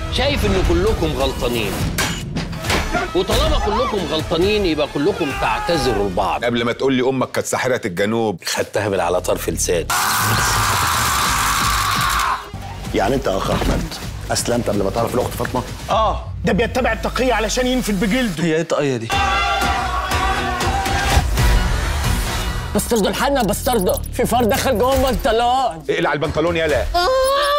شايف ان كلكم غلطانين وطالما كلكم غلطانين يبقى كلكم تعتذروا لبعض قبل ما تقول لي امك كانت ساحره الجنوب خدتها من على طرف لساني يعني انت يا اخ احمد اسلمت قبل ما تعرف الاخت فاطمه اه ده بيتبع التقية علشان ينفد بجلده هي ايه الطاقيه دي بسترده الحنا بسترده في فار دخل جوه البنطلون اقلع البنطلون يالا آه